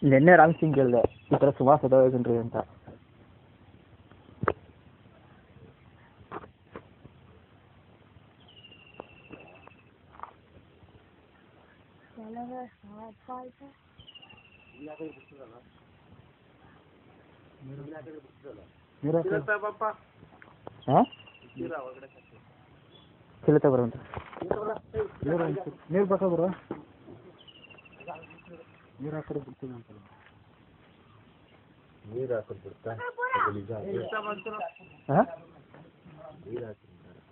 ನಿನ್ನೆ ರಾಮ್ ಸಿಂಗ್ ಕೇಳಿದೆ ಈ ಥರ ಸುಮಾರು ಸದೋಗೇನ್ರಿ ಅಂತ ಹಾಂ ಚಿಲ್ಲತೆ ಬರುವಂತ ನೀರು ಬೇಕಾ ಬರುವ ನೀರು ಹಾಕಿದ್ರೆ ಬಿಡ್ತೀನಿ ಅಂತ ನೀರು ಹಾಕೋದು ಬಿಡ್ತಾ ಹಾಂ ನೀರು ಹಾಕಿ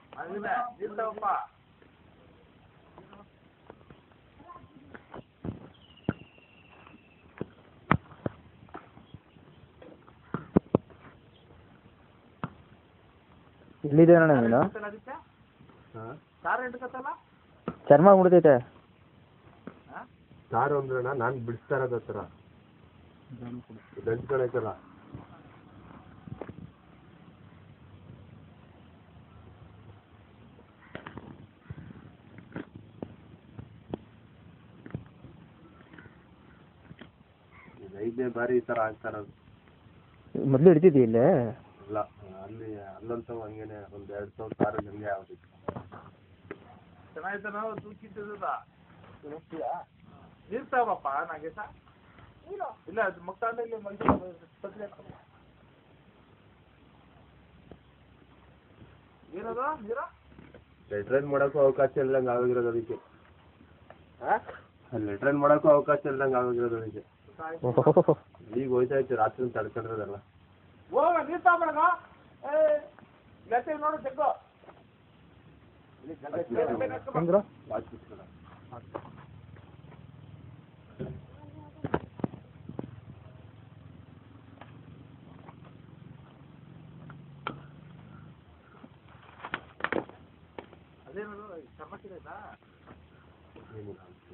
ಎಲ್ಲಿದೆ ಅಣ್ಣ ನೀನು ಹಾಂ ಚರ್ಮ ಮುಡ್ದೈತೆ ಸಾರು ಅಂದ್ರಣ್ಣ ನಾನು ಬಿಡಿಸ್ತಾ ಇರೋದು ಹತ್ರ ಗಂಟ್ಗಳೈತಲ್ಲ ಇದು ಐದನೇ ಬಾರಿ ಈ ಥರ ಆಗ್ತಾ ಇರೋದು ಮೊದಲು ಹಿಡ್ತಿದ್ದಿ ಇಲ್ಲೇ ಇಲ್ಲ ಅಲ್ಲಿ ಅಲ್ಲಂತೂ ಹಂಗೇನೆ ಒಂದು ಎರಡು ಸಾವಿರ ಸಾರು ಹಂಗೆ ಆಗ್ಬಿಟ್ಟಿತ್ತು ಇರ್ತಾವಪ್ಪ ನಂಗೆ ಸಹ ಇಲ್ಲ ಅದು ಮಕ್ಕಳಲ್ಲಿ ಏನದು ನೀರ ಲೆಟ್ರೈನ್ ಮಾಡೋಕ್ಕೂ ಅವಕಾಶ ಇಲ್ದಂಗೆ ಆಗೋಗಿರೋದು ಅದಕ್ಕೆ ಲೆಟ್ರೈನ್ ಮಾಡೋಕ್ಕೂ ಅವಕಾಶ ಇಲ್ದಂಗೆ ಆಗೋಗಿರೋದು ಅದಕ್ಕೆ ಓಹೋ ಈಗ ಹೋಯ್ತಾ ಇತ್ತು ರಾತ್ರಿ ತಡ್ಕೊಂಡಿರೋದಲ್ಲ ಹೋಗ ನೀರ್ ತಗೊಂಬಳಗ ಏ ಲೆಕ್ಕ ನೋಡು ಜಗ್ಗು ಹೆಂಗ್ರು ವಾಚ್ ಬಿಟ್ಕೊಳ. ಅದೇನದು ಚರ್ಮಕ್ಕಿದೆ ಆಯ್ತಾ ಏನಿಲ್ಲ ಅಂತ.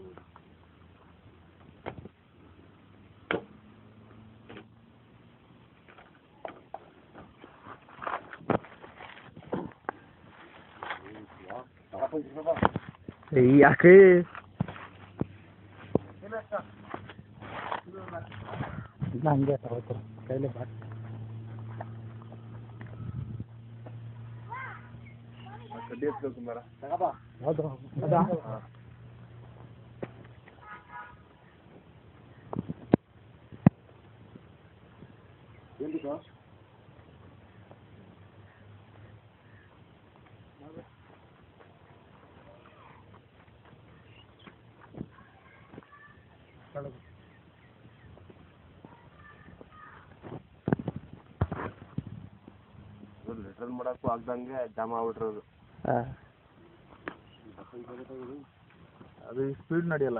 ಯಾಕೆ ಇಲ್ಲ ಹಂಗೆ ತಗೋತಾರೆ ಕೈಲೇ ಬಾ ಕಡ್ಡಿ ಎತ್ಬೇಕು ಮರ ಯಾವ್ದು ಅದಾ ಲೆಟ್ರನ್ ಮಾಡೋಕ್ಕೂ ಆಗ್ದಂಗೆ ಜಾಮ್ ಆಗ್ಬಿಟ್ಟಿರೋದು ಹಾಂ ಅದು ಸ್ಪೀಡ್ ನಡೆಯಲ್ಲ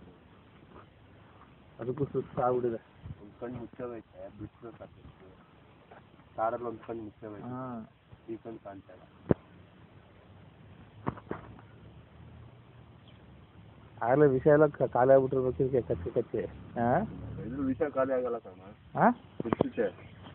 ಅದಕ್ಕೂ ಸುಸ್ತು ಆಗ್ಬಿಟ್ಟಿದೆ ಒಂದು ಕಣ್ಣು ಮುಚ್ಚೋದೈತೆ ಬಿಡಿಸ್ಬೇಕಾಗ್ತದೆ ಕಾರಲ್ಲಿ ಒಂದು ಕಣ್ಣು ಮುಚ್ಚೋದೈತೆ ಹಾಂ ಈ ಕಣ್ಣು ಕಾಣ್ತಾ ಇಲ್ಲ ಆಗಲೇ ವಿಷಯ ಎಲ್ಲ ಕ- ಖಾಲಿ ಆಗ್ಬಿಟ್ಟಿರ್ಬೇಕು ಇದಕ್ಕೆ ಕಚ್ಚಿ ಕಚ್ಚಿ ಹಾಂ ಇದ್ರ ವಿಷಯ ಖಾಲಿ ಆಗಲ್ಲ ಕಣ ಹಾಂ ಬಿಡ್ಸುತ್ತೆ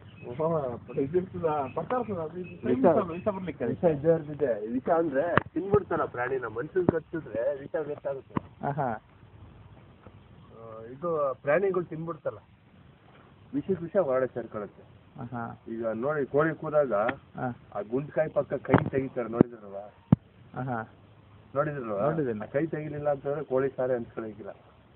ವಿಷ ಬರ್ಲಿಕ್ಕೆ ವಿಷ ಇದ್ದೇ ಇರ್ತಿದೆ ವಿಷ ಅಂದ್ರೆ ತಿನ್ಬಿಡ್ತಾರ ಪ್ರಾಣಿನ ಮನುಷ್ಯನ್ ಕಚ್ಚಿದ್ರೆ ವಿಷ ಗೊತ್ತಾಗುತ್ತೆ ಹಾಂ ಹಾಂ ಆ, ಇದು ಪ್ರಾಣಿಗಳು ತಿನ್ಬಿಡ್ತಲ್ಲ ವಿಷಕ್ಕೆ ವಿಷ ಹೊರಡೆ ಸೇರ್ಕೊಳುತ್ತೆ ಹಾಂ ಹಾಂ ಈಗ ನೋಡಿ ಕೋಳಿ ಕೂದಾಗ ಹಾಂ ಆ ಗುಂಡ್ಕಾಯಿ ಪಕ್ಕ ಕೈ ತೆಗಿತಾರೆ ನೋಡಿದ್ರಲ್ವಾ ಹಾಂ ಹಾಂ ನೋಡಿದ್ರಲ್ವಾ ನೋಡಿದ್ದೀನಿ. ಕೈ ತೆಗಿಲಿಲ್ಲ ಅಂತಂದ್ರೆ ಕೋಳಿ ಸಾರೆ ಅನ್ಸ್ಕೊಳಕಿಲ್ಲ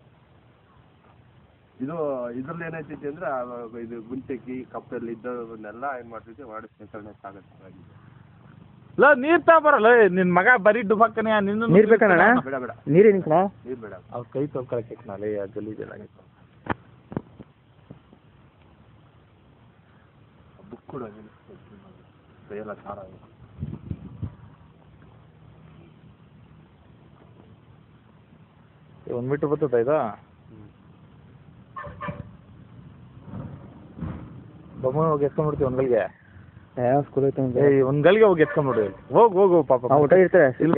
ಇದು ಇದ್ರಲ್ಲಿ ಏನೈತೈತಿ ಅಂದ್ರೆ ಆ ಇದು ಗುಂಟೆಕ್ಕಿ ಕಪ್ಪಲ್ಲಿ ಇದ್ದವನ್ನೆಲ್ಲ ಏನ್ ಮಾಡ್ತೈತಿ ಹೊರಡೆ ಶೇಖರಣೆ ಸಾಗುತ್ತೆ ಇಲ್ಲ ನೀರ್ ತಗೊಂಬರಲ್ಲ ನಿನ್ ಮಗ ಬರೀ ಡುಬಕ್ಕನೆ ನಿನ್ನ ನೀರ್ ಬೇಕಣ್ಣ ಬೇಡ ಬೇಡ ನೀರೇನು ಕಣ ನೀರ್ ಬೇಡ ಅವ್ರ ಕೈ ತೊಳ್ಕೊಳಕ್ಕೆ ನಾಳೆ ಗಲೀಜೆಲ್ಲ ಬುಕ್ ಕೊಡು ಕೈಯೆಲ್ಲ ಖಾರ ಒಂದ್ ಮೀಟರ್ ಬರ್ತದ ಇದು ಬೊಮ್ಮ ಹೋಗಿ ಎತ್ಕೊಂಡ್ಬಿಡ್ತೀವಿ ಒಂದ್ ಗಲ್ಗೆ ಯಾವ ಸ್ಕೂಲ್ ಐತೆ ಏಯ್ ಒಂದ್ ಗಲ್ಗೆ ಹೋಗಿ ಎತ್ಕೊಂಡ್ಬಿಡ್ರಿ ಹೋಗ್ ಹೋಗು ಪಾಪ ಊಟ ಇರ್ತಾರೆ